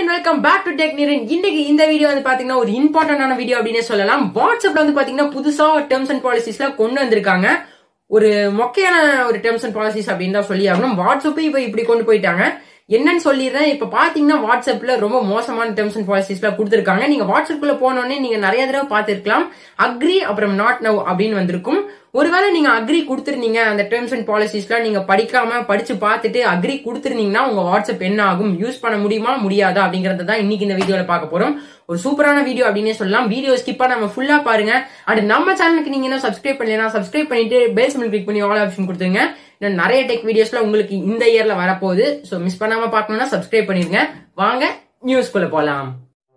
and welcome back to tech Niran இன்னைக்கு இந்த video வந்து பாத்தீங்கன்னா ஒரு இம்பார்ட்டன்டான வீடியோ அப்படின்னு சொல்லலாம் வாட்ஸ்அப்ல வந்து பாத்தீங்கன்னா புதுசா டேர்ம்ஸ் அண்ட் பாலிசிஸ்லாம் கொண்டு வந்திருக்காங்க ஒரு மொக்கையான ஒரு டேர்ம்ஸ் அண்ட் பாலிசிஸ் அப்படின்னு தான் சொல்லி ஆகணும் வாட்ஸ்அப் இப்ப இப்படி கொண்டு போயிட்டாங்க என்னன்னு சொல்லிடுறேன் இப்ப பாத்தீங்கன்னா வாட்ஸ்அப்ல ரொம்ப மோசமான டேர்ம்ஸ் அண்ட் பாலிசிஸ்லாம் கொடுத்துருக்காங்க நீங்க வாட்ஸ்அப்ல போனோடனே நீங்க நிறைய தடவை பார்த்திருக்கலாம் அக்ரி அப்புறம் நாட் நவ் அப்படின்னு வந்திருக்கும் ஒருவேளை நீங்க அக்ரி கொடுத்துருந்தீங்க அந்த டேர்ம்ஸ் அண்ட் பாலிசிஸ்லாம் நீங்க படிக்காம படிச்சு பார்த்துட்டு அக்ரி கொடுத்துருந்தீங்கன்னா உங்க வாட்ஸ்அப் என்ன ஆகும் யூஸ் பண்ண முடியுமா முடியாதா அப்படிங்கறத தான் இன்னைக்கு இந்த வீடியோல பார்க்க போறோம் ஒரு சூப்பரான வீடியோ அப்படின்னே சொல்லலாம் வீடியோ ஸ்கிப்பா நம்ம ஃபுல்லா பாருங்க அண்ட் நம்ம சேனலுக்கு நீங்க என்ன சப்ஸ்கிரைப் பண்ணலனா சப்ஸ்கிரைப் பண்ணிட்டு பெல் சிம்பிள் கிளிக் பண்ணி ஆல் ஆப்ஷன் கொடுத்துருங்க இன்னும் நிறைய டெக் வீடியோஸ்ல உங்களுக்கு இந்த இயர்ல வரப்போகுது ஸோ மிஸ் பண்ணாம பார்க்கணும்னா சப்ஸ்கிரைப் பண்ணிருங்க வாங்க நியூஸ்குள்ள போலாம்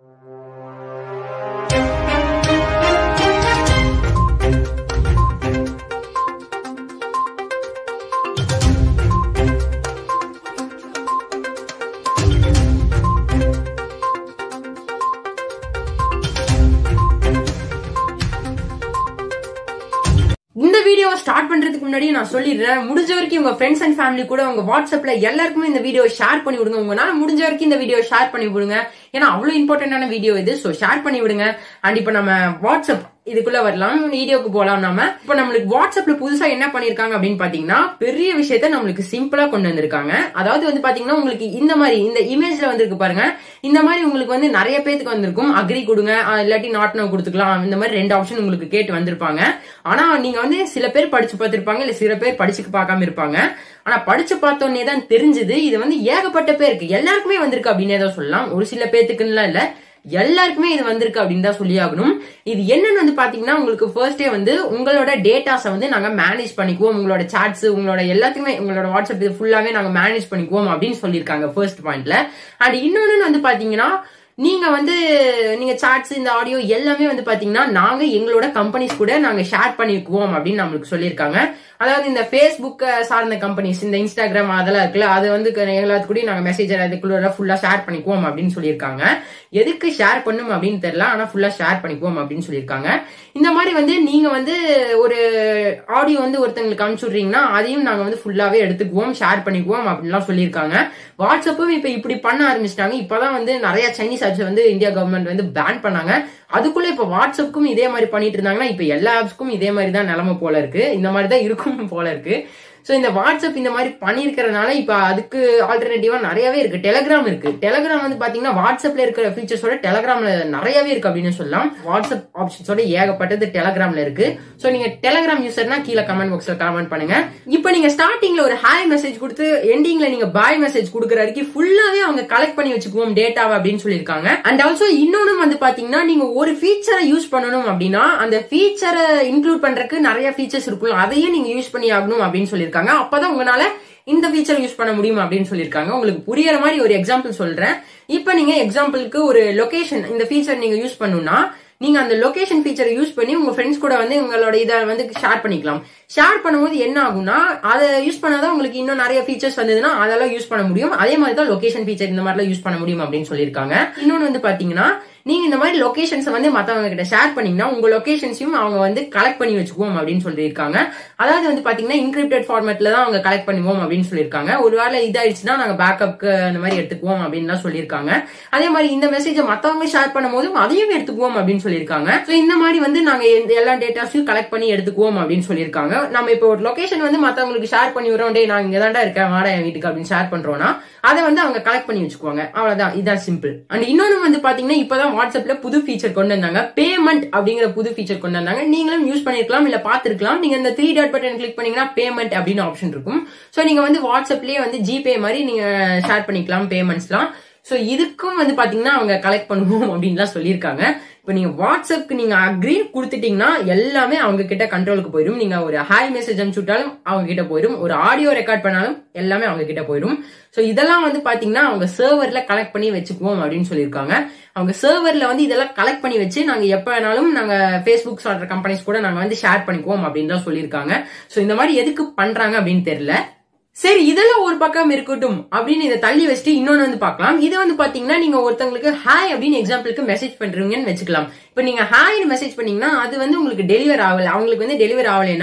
இந்த வீடியோ ஸ்டார்ட் பண்றதுக்கு முன்னாடி நான் சொல்லிடுறேன் முடிஞ்ச வரைக்கும் உங்க ஃப்ரெண்ட்ஸ் அண்ட் ஃபேமிலி கூட உங்க வாட்ஸ்அப்ல எல்லாருக்குமே இந்த வீடியோ ஷேர் பண்ணி விடுங்க உங்களால முடிஞ்ச வரைக்கும் இந்த வீடியோ ஷேர் பண்ணி விடுங்க ஏன்னா அவ்வளவு இம்பார்ட்டன்டான வீடியோ இது ஸோ ஷேர் பண்ணி விடுங்க அண்ட் இப்போ நம்ம வாட்ஸ்அப் இதுக்குள்ள வரலாம் வீடியோக்கு போலாம் நாம இப்போ நம்மளுக்கு வாட்ஸ்அப்ல புதுசா என்ன பண்ணிருக்காங்க அப்படின்னு பாத்தீங்கன்னா பெரிய விஷயத்த நம்மளுக்கு சிம்பிளா கொண்டு வந்திருக்காங்க அதாவது வந்து பாத்தீங்கன்னா உங்களுக்கு இந்த மாதிரி இந்த இமேஜ்ல வந்திருக்கு பாருங்க இந்த மாதிரி உங்களுக்கு வந்து நிறைய பேத்துக்கு வந்திருக்கும் அக்ரி கொடுங்க அஹ் இல்லாட்டி நாட் நோ கொடுத்துக்கலாம் இந்த மாதிரி ரெண்டு ஆப்ஷன் உங்களுக்கு கேட்டு வந்திருப்பாங்க ஆனா நீங்க வந்து சில பேர் படிச்சு பார்த்திருப்பாங்க இல்ல சில பேர் படிச்சு பார்க்காம இருப்பாங்க ஆனா படிச்சு பார்த்தோன்னே தான் தெரிஞ்சது இது வந்து ஏகப்பட்ட பேருக்கு எல்லாருக்குமே வந்திருக்கு அப்படின்னே தான் சொல்லலாம் ஒரு சில பேத்துக்குன்னு இல்ல எல்லாருக்குமே இது வந்திருக்கு அப்படின்னு தான் சொல்லி ஆகணும் இது என்னன்னு வந்து பாத்தீங்கன்னா உங்களுக்கு ஃபர்ஸ்டே வந்து உங்களோட டேட்டாஸை வந்து நாங்க மேனேஜ் பண்ணிக்குவோம் உங்களோட சாட்ஸ் உங்களோட எல்லாத்துக்குமே உங்களோட வாட்ஸ்அப் இது ஃபுல்லாவே நாங்க மேனேஜ் பண்ணிக்குவோம் அப்படின்னு சொல்லியிருக்காங்க ஃபர்ஸ்ட் பாயிண்ட்ல அண்ட் இன்னொன்னு வந்து பாத்தீங்கன்னா நீங்க வந்து நீங்க சாட்ஸ் இந்த ஆடியோ எல்லாமே வந்து பாத்தீங்கன்னா நாங்க எங்களோட கம்பெனிஸ் கூட நாங்க ஷேர் பண்ணிக்குவோம் அப்படின்னு நம்மளுக்கு சொல்லியிருக்காங்க அதாவது இந்த ஃபேஸ்புக் சார்ந்த கம்பெனிஸ் இந்த இன்ஸ்டாகிராம் அதெல்லாம் இருக்குல்ல அது வந்து எல்லாத்துக்கூடயும் நாங்க மெசேஜ் அதுக்குள்ள ஃபுல்லா ஷேர் பண்ணிக்குவோம் அப்படின்னு சொல்லியிருக்காங்க எதுக்கு ஷேர் பண்ணும் அப்படின்னு தெரியல ஆனா ஃபுல்லா ஷேர் பண்ணிக்குவோம் அப்படின்னு சொல்லியிருக்காங்க இந்த மாதிரி வந்து நீங்க வந்து ஒரு ஆடியோ வந்து ஒருத்தங்களுக்கு அனுப்பிச்சுடுறீங்கன்னா அதையும் நாங்க வந்து ஃபுல்லாவே எடுத்துக்குவோம் ஷேர் பண்ணிக்குவோம் அப்படின்லாம் சொல்லியிருக்காங்க வாட்ஸ்அப்பும் இப்ப இப்படி பண்ண ஆரம்பிச்சிட்டாங்க இப்பதான் வந்து நிறைய சைனீஸ் ஆப்ஸ் வந்து இந்தியா கவர்மெண்ட் வந்து பேன் பண்ணாங்க அதுக்குள்ள இப்ப வாட்ஸ்அப்புக்கும் இதே மாதிரி பண்ணிட்டு இருந்தாங்கன்னா இப்ப எல்லா ஆப்ஸ்க்கும் இதே மாதிரி தான் நிலைமை போல இருக்கு இந்த மாதிரி தான் இருக்கும் போல இருக்கு ஸோ இந்த வாட்ஸ்அப் இந்த மாதிரி பண்ணிருக்கிறதுனால இப்போ அதுக்கு ஆல்டர்னேட்டிவா நிறையவே இருக்கு டெலகிராம் இருக்கு டெலகிராம் வந்து பாத்தீங்கன்னா வாட்ஸ்அப்ல இருக்கிற ஃபீச்சர்ஸோட டெலகிராம்ல நிறையவே இருக்கு அப்படின்னு சொல்லலாம் வாட்ஸ்அப் ஆப்ஷன்ஸோட ஏகப்பட்டது டெலகிராம்ல இருக்கு ஸோ நீங்க டெலகிராம் யூசர்னா கீழே கமெண்ட் பாக்ஸ்ல கமெண்ட் பண்ணுங்க இப்போ நீங்க ஸ்டார்டிங்ல ஒரு ஹாய் மெசேஜ் கொடுத்து எண்டிங்ல நீங்க பாய் மெசேஜ் கொடுக்குற வரைக்கும் ஃபுல்லாவே அவங்க கலெக்ட் பண்ணி வச்சுக்குவோம் டேட்டாவை அப்படின்னு சொல்லியிருக்காங்க அண்ட் ஆல்சோ இன்னொன்னு வந்து பாத்தீங்கன்னா நீங்க ஒரு ஃபீச்சரை யூஸ் பண்ணணும் அப்படின்னா அந்த ஃபீச்சரை இன்க்ளூட் பண்றதுக்கு நிறைய ஃபீச்சர்ஸ் இருக்கும் அதையும் நீங்க யூஸ் பண்ணி ஆகணும் அப்படின்னு சொல்லியிருக்காங்க சொல்லியிருக்காங்க அப்பதான் உங்களால இந்த ஃபீச்சர் யூஸ் பண்ண முடியும் அப்படின்னு சொல்லியிருக்காங்க உங்களுக்கு புரியற மாதிரி ஒரு எக்ஸாம்பிள் சொல்றேன் இப்போ நீங்க எக்ஸாம்பிளுக்கு ஒரு லொகேஷன் இந்த ஃபீச்சர் நீங்க யூஸ் பண்ணணும்னா நீங்க அந்த லொகேஷன் ஃபீச்சரை யூஸ் பண்ணி உங்க ஃப்ரெண்ட்ஸ் கூட வந்து உங்களோட இதை வந்து ஷேர் பண்ணிக்கலாம் ஷேர் பண்ணும்போது என்ன ஆகும்னா அதை யூஸ் பண்ணாதான் உங்களுக்கு இன்னும் நிறைய ஃபீச்சர்ஸ் வந்ததுன்னா அதெல்லாம் யூஸ் பண்ண முடியும் அதே மாதிரி தான் லொகேஷன் ஃபீச்சர் இந்த மாதிரிலாம் யூஸ் பண்ண முடியும் அப்படின்னு சொல்லியிருக்காங்க இன்னொன்று வந்து பாத்தீங்கன்னா நீங்க இந்த மாதிரி லொகேஷன்ஸ் வந்து மத்தவங்க கிட்ட ஷேர் பண்ணீங்கன்னா உங்க லொகேஷன்ஸையும் அவங்க வந்து கலெக்ட் பண்ணி வச்சுக்குவோம் அப்படின்னு சொல்லியிருக்காங்க அதாவது வந்து பாத்தீங்கன்னா இன்கிரிப்டட் ஃபார்மேட்ல தான் அவங்க கலெக்ட் பண்ணுவோம் அப்படின்னு சொல்லியிருக்காங்க ஒருவேளை இதாயிடுச்சுன்னா நாங்க பேக்கப்க்கு அந்த மாதிரி எடுத்துக்குவோம் அப்படின்னு சொல்லியிருக்காங்க அதே மாதிரி இந்த மெசேஜை மத்தவங்க ஷேர் பண்ணும் போதும் அதையும் எடுத்துக்குவோம் அப்படின்னு சொல்லியிருக்காங்க ஸோ இந்த மாதிரி வந்து நாங்க எல்லா டேட்டாஸையும் கலெக்ட் பண்ணி எடுத்துக்குவோம் அப்படின்னு சொல்லியிருக்காங்க நம்ம இப்போ ஒரு லொகேஷன் வந்து மத்தவங்களுக்கு ஷேர் பண்ணி விடுறோம் டே நான் இங்க தாண்டா இருக்கேன் வாடா என் வீட்டுக்கு அப்படின்னு ஷேர் பண்றோம்னா அதை வந்து அவங்க கலெக்ட் பண்ணி வச்சுக்குவாங்க அவ்வளவுதான் இதான் சிம்பிள் அண்ட் இன்னொன்னு வந்து பாத்தீங்கன்னா இப்பதான் வாட்ஸ்அப்ல புது ஃபீச்சர் கொண்டு வந்தாங்க பேமெண்ட் அப்படிங்கிற புது ஃபீச்சர் கொண்டு வந்தாங்க நீங்களும் யூஸ் பண்ணிருக்கலாம் இல்ல பாத்துருக்கலாம் நீங்க இந்த த்ரீ டாட் பட்டன் கிளிக் பண்ணீங்கன்னா பேமெண்ட் அப்படின்னு ஆப்ஷன் இருக்கும் சோ நீங்க வந்து வாட்ஸ்அப்லயே வந்து ஜிபே மாதிரி நீங்க ஷேர் பண்ணிக்கலாம் பேமெண்ட்ஸ்லாம் ஸோ இதுக்கும் வந்து பாத்தீங்கன்னா அவங்க கலெக்ட் பண்ணுவோம் அப்படின்லாம் சொல்லியிருக்காங்க இப்போ நீங்க வாட்ஸ்அப்க்கு நீங்க அக்ரி கொடுத்துட்டீங்கன்னா எல்லாமே அவங்க கிட்ட கண்ட்ரோலுக்கு போயிடும் நீங்க ஒரு ஹாய் மெசேஜ் அனுப்பிச்சுட்டாலும் அவங்க கிட்ட போயிடும் ஒரு ஆடியோ ரெக்கார்ட் பண்ணாலும் எல்லாமே அவங்க கிட்ட போயிடும் ஸோ இதெல்லாம் வந்து பாத்தீங்கன்னா அவங்க சர்வர்ல கலெக்ட் பண்ணி வச்சுக்குவோம் அப்படின்னு சொல்லியிருக்காங்க அவங்க சர்வர்ல வந்து இதெல்லாம் கலெக்ட் பண்ணி வச்சு நாங்க எப்ப வேணாலும் நாங்க ஃபேஸ்புக் சார்ற கம்பெனிஸ் கூட நாங்க வந்து ஷேர் பண்ணிக்குவோம் அப்படின்னு தான் சொல்லியிருக்காங்க ஸோ இந்த மாதிரி எதுக்கு பண்றாங்க அப்படின்னு தெரியல சரி இதெல்லாம் ஒரு பக்கம் இருக்கட்டும் அப்படின்னு இதை தள்ளி வச்சுட்டு இன்னொன்னு வந்து பார்க்கலாம் இது வந்து பாத்தீங்கன்னா நீங்க ஒருத்தங்களுக்கு ஹாய் அப்படின்னு எக்ஸாம்பிளுக்கு மெசேஜ் பண்றீங்கன்னு வச்சுக்கலாம் இப்ப நீங்க ஹாய்னு மெசேஜ் பண்ணீங்கன்னா அது வந்து உங்களுக்கு டெலிவர் ஆகல அவங்களுக்கு வந்து டெலிவர் ஆகலைன்னா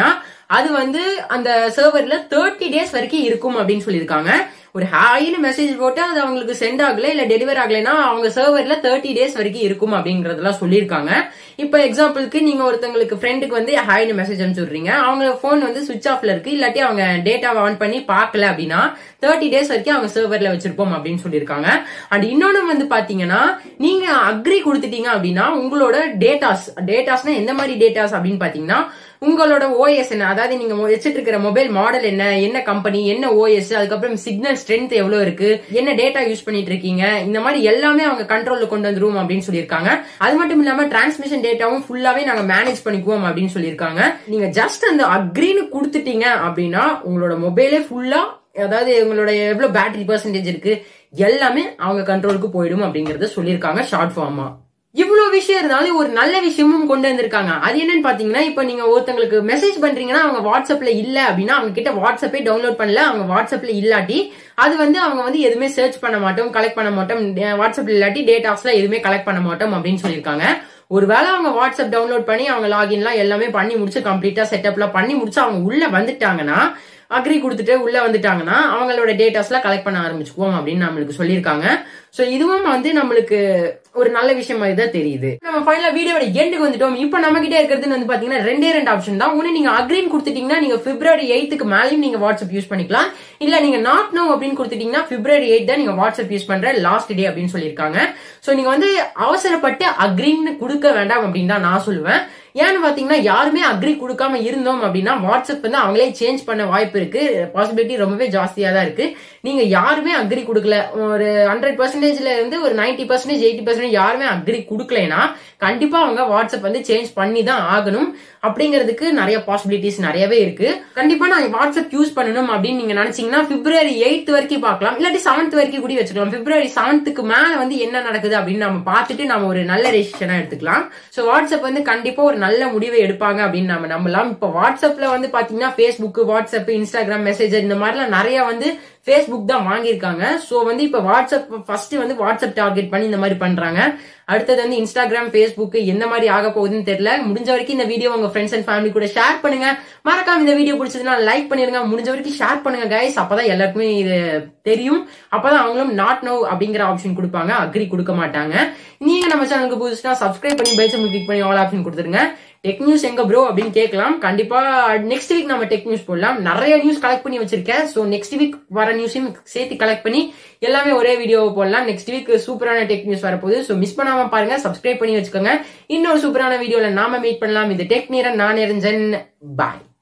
அது வந்து அந்த சர்வர்ல தேர்ட்டி டேஸ் வரைக்கும் இருக்கும் அப்படின்னு சொல்லியிருக்காங்க ஒரு ஹாய்னு மெசேஜ் போட்டு அது அவங்களுக்கு சென்ட் ஆகல இல்ல டெலிவர் ஆகலைன்னா அவங்க சர்வர்ல தேர்ட்டி டேஸ் வரைக்கும் இருக்கும் அப்படிங்கறதெல்லாம் சொல்லியிருக்காங்க இப்போ எக்ஸாம்பிளுக்கு நீங்க ஒருத்தங்களுக்கு ஃப்ரெண்டுக்கு வந்து ஹாய்னு மெசேஜ் அனுப்பிச்சுடுறீங்க அவங்க போன் வந்து சுவிச் ஆஃப்ல இருக்கு இல்லாட்டி அவங்க டேட்டாவை ஆன் பண்ணி பார்க்கல அப்படின்னா தேர்ட்டி டேஸ் வரைக்கும் அவங்க சர்வர்ல வச்சிருப்போம் அப்படின்னு சொல்லியிருக்காங்க அண்ட் இன்னொன்னு வந்து பாத்தீங்கன்னா நீங்க அக்ரி கொடுத்துட்டீங்க அப்படின்னா உங்களோட டேட்டாஸ் டேட்டாஸ்னா எந்த மாதிரி டேட்டாஸ் அப்படின்னு பாத்தீங்கன்னா உங்களோட ஓஎஸ் என்ன அதாவது நீங்க வச்சிட்டு இருக்கிற மொபைல் மாடல் என்ன என்ன கம்பெனி என்ன ஓஎஸ் அதுக்கப்புறம் சிக்னல் ஸ்ட்ரென்த் எவ்வளவு இருக்கு என்ன டேட்டா யூஸ் பண்ணிட்டு இருக்கீங்க இந்த மாதிரி எல்லாமே அவங்க கண்ட்ரோல்ல கொண்டு வந்துருவோம் அப்படின்னு சொல்லியிருக்காங்க அது மட்டும் இல்லாம டிரான்ஸ்மிஷன் டேட்டாவும் ஃபுல்லாவே நாங்க மேனேஜ் பண்ணிக்குவோம் அப்படின்னு சொல்லியிருக்காங்க நீங்க ஜஸ்ட் அந்த அக்ரின்னு கொடுத்துட்டீங்க அப்படின்னா உங்களோட மொபைலே ஃபுல்லா அதாவது உங்களோட எவ்வளவு பேட்டரி பர்சன்டேஜ் இருக்கு எல்லாமே அவங்க கண்ட்ரோலுக்கு போயிடும் அப்படிங்கறத சொல்லியிருக்காங்க ஷார்ட் ஃபார்மா இவ்வளவு விஷயம் இருந்தாலும் ஒரு நல்ல விஷயமும் கொண்டு வந்திருக்காங்க அது என்னன்னு பாத்தீங்கன்னா இப்ப நீங்க ஒருத்தங்களுக்கு மெசேஜ் பண்றீங்கன்னா அவங்க வாட்ஸ்அப்ல இல்ல அப்படின்னா அவங்க கிட்ட வாட்ஸ்அப்பே டவுன்லோட் பண்ணல அவங்க வாட்ஸ்அப்ல இல்லாட்டி அது வந்து அவங்க வந்து எதுவுமே சர்ச் பண்ண மாட்டோம் கலெக்ட் பண்ண மாட்டோம் வாட்ஸ்அப்ல இல்லாட்டி டேட்டாஸ்ல எதுவுமே கலெக்ட் பண்ண மாட்டோம் அப்படின்னு சொல்லியிருக்காங்க ஒருவேளை அவங்க வாட்ஸ்அப் டவுன்லோட் பண்ணி அவங்க லாகின்லாம் எல்லாமே பண்ணி முடிச்சு கம்ப்ளீட்டா செட்டப்லாம் பண்ணி முடிச்சு அவங்க உள்ள வந்துட்டாங்கன்னா அக்ரி கொடுத்துட்டு உள்ள வந்துட்டாங்கன்னா அவங்களோட டேட்டாஸ்லாம் கலெக்ட் பண்ண ஆரம்பிச்சுக்குவோம் அப்படின்னு நம்மளுக்கு சொல்லியிருக்காங்க சோ இதுவும் வந்து நம்மளுக்கு ஒரு நல்ல விஷயம் மாதிரி தான் தெரியுது நம்ம ஃபைனலா வீடியோட எண்டுக்கு வந்துட்டோம் இப்போ நம்ம கிட்ட இருக்கிறது வந்து பாத்தீங்கன்னா ரெண்டே ரெண்டு ஆப்ஷன் தான் ஒன்னு நீங்க அக்ரின் கொடுத்துட்டீங்கன்னா நீங்க பிப்ரவரி எயித்துக்கு மேலேயும் நீங்க வாட்ஸ்அப் யூஸ் பண்ணிக்கலாம் இல்ல நீங்க நாட் நோ அப்படின்னு கொடுத்துட்டீங்கன்னா பிப்ரவரி எயிட் தான் நீங்க வாட்ஸ்அப் யூஸ் பண்ற லாஸ்ட் டே அப்படின்னு சொல்லியிருக்காங்க சோ நீங்க வந்து அவசரப்பட்டு அக்ரின்னு கொடுக்க வேண்டாம் அப்படின்னு தான் நான் சொல்லுவேன் ஏன்னு பாத்தீங்கன்னா யாருமே அக்ரி கொடுக்காம இருந்தோம் அப்படின்னா வாட்ஸ்அப் வந்து அவங்களே சேஞ்ச் பண்ண வாய்ப்பு இருக்கு பாசிபிலிட்டி ரொம்பவே ஜாஸ்தியா தான் இருக்கு நீங்க யாருமே அக்ரி கொடுக்கல ஒரு ஹண்ட்ரட் பர்சன்டேஜ்ல இருந்து ஒரு நைன்டி பர்சன்டேஜ் எயிட்டி பர்சன்டேஜ் யாருமே அக்ரி கொடுக்கலைன்னா கண்டிப்பா அவங்க வாட்ஸ்அப் வந்து சேஞ்ச் பண்ணி தான் ஆகணும் அப்படிங்கிறதுக்கு நிறைய பாசிபிலிட்டிஸ் நிறையவே இருக்கு கண்டிப்பா நான் வாட்ஸ்அப் யூஸ் பண்ணணும் அப்படின்னு நீங்க நினைச்சீங்கன்னா பிப்ரவரி எயித் வரைக்கும் பார்க்கலாம் இல்லாட்டி செவன்த் வரைக்கும் கூட வச்சுக்கலாம் பிப்ரவரி செவன்த்துக்கு மேல வந்து என்ன நடக்குது அப்படின்னு நம்ம பார்த்துட்டு நம்ம ஒரு நல்ல ரெசிஷனா எடுத்துக்கலாம் சோ வாட்ஸ்அப் வந்து கண்டிப்பா ஒரு நல்ல முடிவை எடுப்பாங்க அப்படின்னு நம்ம நம்பலாம் இப்போ வாட்ஸ்அப்ல வந்து பாத்தீங்கன்னா ஃபேஸ்புக் வாட்ஸ்அப் இன்ஸ்டாகிராம் மெசேஜர் இந்த மாதிரிலாம் நிறைய வந்து ஃபேஸ்புக் தான் வாங்கியிருக்காங்க ஸோ வந்து இப்போ வாட்ஸ்அப் ஃபர்ஸ்ட் வந்து வாட்ஸ்அப் டார்கெட் பண்ணி இந்த மாதிரி பண்றாங்க அடுத்தது வந்து இன்ஸ்டாகிராம் ஃபேஸ்புக் எந்த மாதிரி ஆக போகுதுன்னு தெரியல முடிஞ்ச வரைக்கும் இந்த வீடியோ உங்க ஃப்ரெண்ட்ஸ் அண்ட் ஃபேமிலி கூட ஷேர் பண்ணுங்க மறக்காம இந்த வீடியோ பிடிச்சதுன்னா லைக் பண்ணிருங்க முடிஞ்ச வரைக்கும் ஷேர் பண்ணுங்க கைஸ் அப்பதான் எல்லாருக்குமே இது தெரியும் அப்பதான் அவங்களும் நாட் நோ அப்படிங்கிற ஆப்ஷன் கொடுப்பாங்க அக்ரி கொடுக்க மாட்டாங்க நீங்க நம்ம சேனலுக்கு புதுசுனா சப்ஸ்கிரைப் பண்ணி பெல் சிம்பிள் கிளிக் பண்ணி ஆல் ஆப்ஷன் கொடுத்துருங்க டெக் நியூஸ் எங்க ப்ரோ அப்படின்னு கேட்கலாம் கண்டிப்பா நெக்ஸ்ட் வீக் நம்ம டெக் நியூஸ் போடலாம் நிறைய நியூஸ் கலெக்ட் பண்ணி வச்சிருக்கேன் சோ நெக்ஸ்ட் வீக் வர நியூஸையும் சேர்த்து கலெக்ட் பண்ணி எல்லாமே ஒரே வீடியோவை போடலாம் நெக்ஸ்ட் வீக் சூப்பரான டெக் நியூஸ் வரப்போகுது சோ மிஸ் பண்ணாம பாருங்க சப்ஸ்கிரைப் பண்ணி வச்சுக்கோங்க இன்னொரு சூப்பரான வீடியோல நாம மீட் பண்ணலாம் இது டெக் நீரன் நான் எரிஞ்சன் பாய்